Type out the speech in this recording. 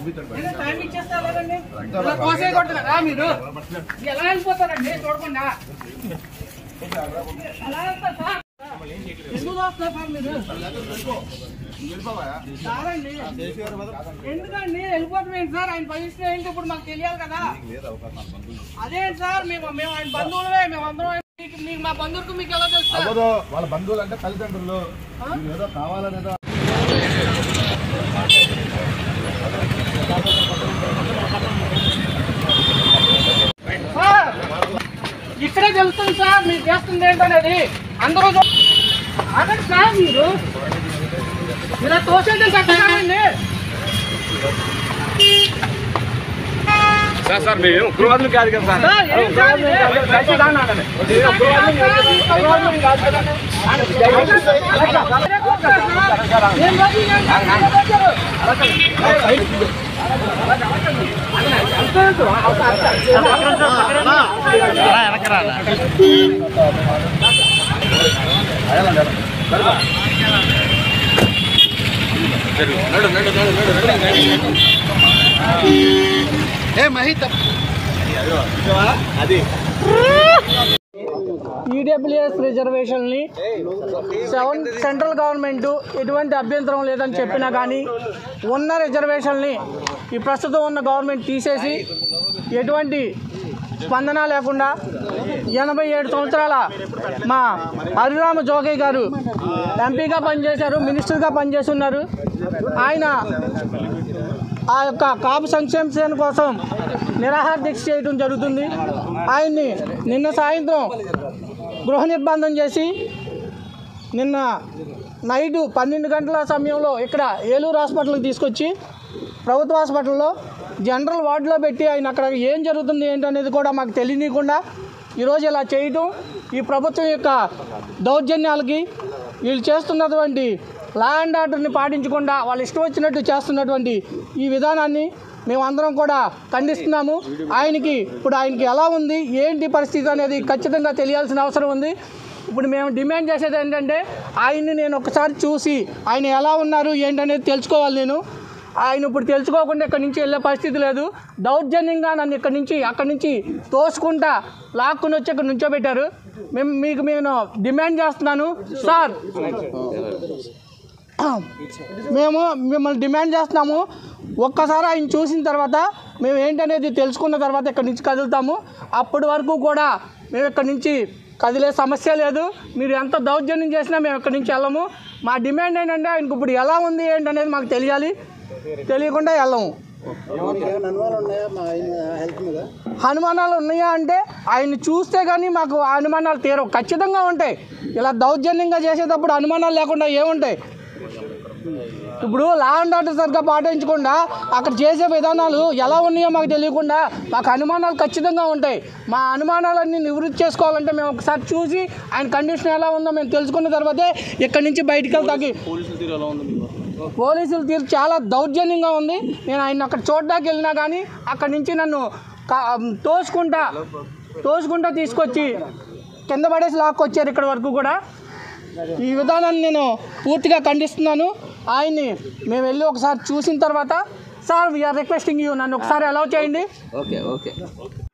నేను టైం ఇచ్చేస్తే ఎలాగండి ఇలా కోసేయకూడదురా మీరు ఎలా వెళ్ళిపోతారండి చూడకుండా ఎలా వెళ్తారు సార్ ఎందుకు వస్తారు సార్ మీరు సారండి ఎందుకండి వెళ్ళిపోవడం ఏంటి సార్ ఆయన పొజిషన్ ఏంటి ఇప్పుడు మాకు తెలియాలి కదా అదేంటి సార్ మేము మేము ఆయన బంధువులమే మేము అందరం మీకు మీకు మా బంధువులకు మీకు ఎలా తెలుసు సార్? అవ్వదు వాళ్ళ బంధువులు అంటే తల్లిదండ్రులు మీరు ఏదో కావాలనేదో సార్ ఇక్కడే తెలుస్తుంది సార్ మీరు చేస్తుంది ఏంటనేది అందరూ చూ- అదే సార్ మీరు ఇలా తోసేది కట్టండి సార్ సార్ మేము ఉగ్రవాదులు కాదు కదా సార్ సార్ ఏం సార్ ఇది? ఏం కాదు, ఏం కాదు. ఈడబ్ల్యూఎస్ రిజర్వేషన్ని సెవెన్ సెంట్రల్ గవర్నమెంట్ ఎటువంటి అభ్యంతరం లేదని చెప్పినా కానీ ఉన్న రిజర్వేషన్ని ఈ ప్రస్తుతం ఉన్న గవర్నమెంట్ తీసేసి ఎటువంటి స్పందన లేకుండా ఎనభై ఏడు సంవత్సరాల మా హరిరామ జోగయ్య గారు ఎంపీగా పనిచేశారు మినిస్టర్గా పనిచేస్తున్నారు ఆయన ఆ యొక్క కాపు సంక్షేమ సేన కోసం నిరాహార దీక్ష చేయడం జరుగుతుంది ఆయన్ని నిన్న సాయంత్రం గృహ నిర్బంధం చేసి నిన్న నైటు పన్నెండు గంటల సమయంలో ఇక్కడ ఏలూరు హాస్పిటల్కి తీసుకొచ్చి ప్రభుత్వ హాస్పిటల్లో జనరల్ వార్డులో పెట్టి ఆయన అక్కడ ఏం జరుగుతుంది ఏంటనేది కూడా మాకు తెలియనీయకుండా ఈరోజు ఇలా చేయటం ఈ ప్రభుత్వం యొక్క దౌర్జన్యాలకి వీళ్ళు చేస్తున్నటువంటి లా అండ్ ఆర్డర్ని పాటించకుండా వాళ్ళు ఇష్టం వచ్చినట్టు చేస్తున్నటువంటి ఈ విధానాన్ని మేమందరం కూడా ఖండిస్తున్నాము ఆయనకి ఇప్పుడు ఆయనకి ఎలా ఉంది ఏంటి పరిస్థితి అనేది ఖచ్చితంగా తెలియాల్సిన అవసరం ఉంది ఇప్పుడు మేము డిమాండ్ చేసేది ఏంటంటే ఆయన్ని నేను ఒకసారి చూసి ఆయన ఎలా ఉన్నారు ఏంటనేది తెలుసుకోవాలి నేను ఆయన ఇప్పుడు తెలుసుకోకుండా ఇక్కడి నుంచి వెళ్ళే పరిస్థితి లేదు దౌర్జన్యంగా నన్ను ఇక్కడి నుంచి అక్కడి నుంచి తోసుకుంటా లాక్కుని వచ్చి ఇక్కడ నుంచోబెట్టారు మేము మీకు నేను డిమాండ్ చేస్తున్నాను సార్ మేము మిమ్మల్ని డిమాండ్ చేస్తున్నాము ఒక్కసారి ఆయన చూసిన తర్వాత మేము ఏంటనేది తెలుసుకున్న తర్వాత ఇక్కడి నుంచి కదులుతాము అప్పటి వరకు కూడా మేము ఇక్కడి నుంచి కదిలే సమస్య లేదు మీరు ఎంత దౌర్జన్యం చేసినా మేము ఇక్కడి నుంచి వెళ్ళము మా డిమాండ్ ఏంటంటే ఆయనకు ఇప్పుడు ఎలా ఉంది ఏంటనేది మాకు తెలియాలి తెలియకుండా వెళ్ళము అనుమానాలు ఉన్నాయా అంటే ఆయన్ని చూస్తే కానీ మాకు ఆ అనుమానాలు తీరవు ఖచ్చితంగా ఉంటాయి ఇలా దౌర్జన్యంగా చేసేటప్పుడు అనుమానాలు లేకుండా ఏముంటాయి ఇప్పుడు లా అండ్ ఆర్డర్ సరిగ్గా పాటించకుండా అక్కడ చేసే విధానాలు ఎలా ఉన్నాయో మాకు తెలియకుండా మాకు అనుమానాలు ఖచ్చితంగా ఉంటాయి మా అనుమానాలన్నీ నివృత్తి చేసుకోవాలంటే మేము ఒకసారి చూసి ఆయన కండిషన్ ఎలా ఉందో మేము తెలుసుకున్న తర్వాతే ఇక్కడి నుంచి బయటికి వెళ్తాకి పోలీసులు తీరు చాలా దౌర్జన్యంగా ఉంది నేను ఆయన అక్కడ చూడడానికి వెళ్ళినా కానీ అక్కడి నుంచి నన్ను కా- తోసుకుంటా తోసుకుంటా తీసుకొచ్చి కింద పడేసి లాక్కొచ్చారు ఇక్కడ వరకు కూడా ఈ విధానాన్ని నేను పూర్తిగా ఖండిస్తున్నాను ఆయన్ని మేము వెళ్ళి ఒకసారి చూసిన తర్వాత సార్ వీఆర్ రిక్వెస్టింగ్ యూ నన్ను ఒకసారి అలౌ చేయండి ఓకే ఓకే